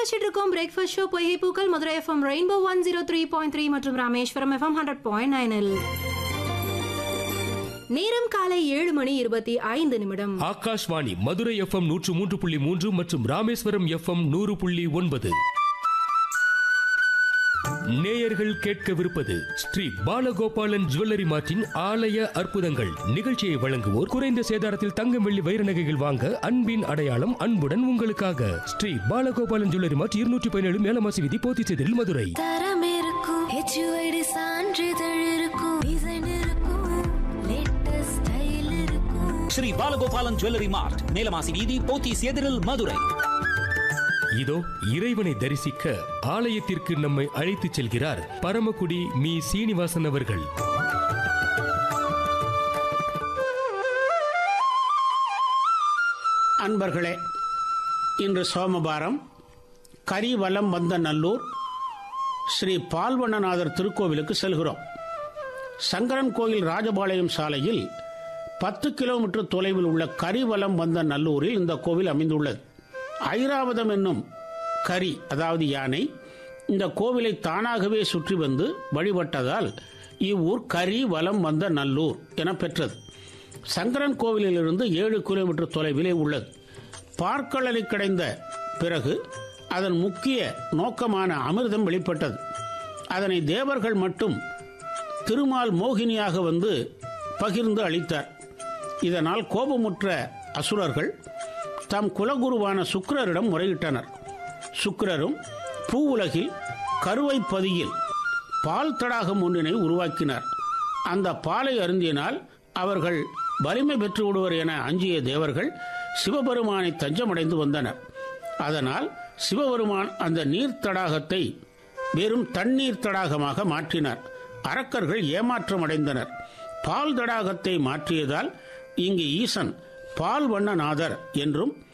ரசிச்சுட்டு இருக்கோம் breakfast show பொய்கை பூக்கள் Madurai FM rainbow one zero three point three மற்றும் ராமேஸ்வரம் எஃப்எம் ஹண்ட்ரட் பாயிண்ட் நைனில் நேரம் காலை ஏழு மணி இருபத்தி ஐந்து நிமிடம் ஆகாஷ்வாணி மதுரை எஃப்எம் நூற்று மூன்று புள்ளி மூன்று மற்றும் ராமேஸ்வரம் எஃப்எம் நூறு புள்ளி ஒன்பது நேயர்கள் கேட்கவிருப்பது ஸ்ரீ பாலகோபாலன் ஜுவல்லரி மார்ட்டின் ஆலய அற்புதங்கள் நிகழ்ச்சியை வழங்குவோர் குறைந்த சேதாரத்தில் தங்கம் வெள்ளி வைர நகைகள் வாங்க அன்பின் அடையாளம் அன்புடன் உங்களுக்காக ஸ்ரீ பாலகோபாலன் ஜுவல்லரி மார்ட் இருநூற்றி பதினேழு மேலமாசி விதி போத்திச்செதில் மதுரை தரம் இருக்கும் ஹெச்யூஐடி சான்றிதழ் இருக்கும் டிசைன் இருக்கும் லேட்டஸ்ட் ஸ்டைல் இருக்கும் ஸ்ரீ பாலகோபாலன் ஜுவல்லரி மார்ட் மேலமாசி வீதி போத்தீஸ் எதிரில் மதுரை இதோ இறைவனை தரிசிக்க ஆலயத்திற்கு நம்மை அழைத்துச் செல்கிறார் பரமக்குடி மீ சீனிவாசன் அவர்கள் அன்பர்களே இன்று சோமவாரம் கரிவலம் வந்த நல்லூர் ஸ்ரீ பால்வண்ணநாதர் திருக்கோவிலுக்கு செல்கிறோம் சங்கரன் கோயில் ராஜபாளையம் சாலையில் பத்து கிலோமீட்டர் தொலைவில் உள்ள கரிவலம் வந்த நல்லூரில் இந்த கோவில் அமைந்துள்ளது ஐராவதம் என்னும் கரி அதாவது யானை இந்த கோவிலை தானாகவே சுற்றி வந்து வழிபட்டதால் இவ்வூர் கரி வலம் வந்த நல்லூர் என பெற்றது சங்கரன் கோவிலிலிருந்து ஏழு கிலோமீட்டர் தொலைவிலே உள்ளது பார்க்கடலை கிடைந்த பிறகு அதன் முக்கிய நோக்கமான அமிர்தம் வெளிப்பட்டது அதனை தேவர்கள் மட்டும் திருமால் மோகினியாக வந்து பகிர்ந்து அளித்தார் இதனால் கோபமுற்ற அசுரர்கள் தம் குலகுருவான சுக்கிரரிடம் முறையிட்டனர் சுக்கிரரும் பூவுலகில் கருவை பதியில் பால் தடாகம் ஒன்றினை உருவாக்கினார் அந்த பாலை அருந்தினால் அவர்கள் வலிமை பெற்று விடுவர் என அஞ்சிய தேவர்கள் சிவபெருமானை தஞ்சமடைந்து வந்தனர் அதனால் சிவபெருமான் அந்த நீர் தடாகத்தை வெறும் தண்ணீர் தடாகமாக மாற்றினார் அரக்கர்கள் ஏமாற்றம் அடைந்தனர் பால் தடாகத்தை மாற்றியதால் இங்கு ஈசன் பால் வண்ணநாதர் என்றும்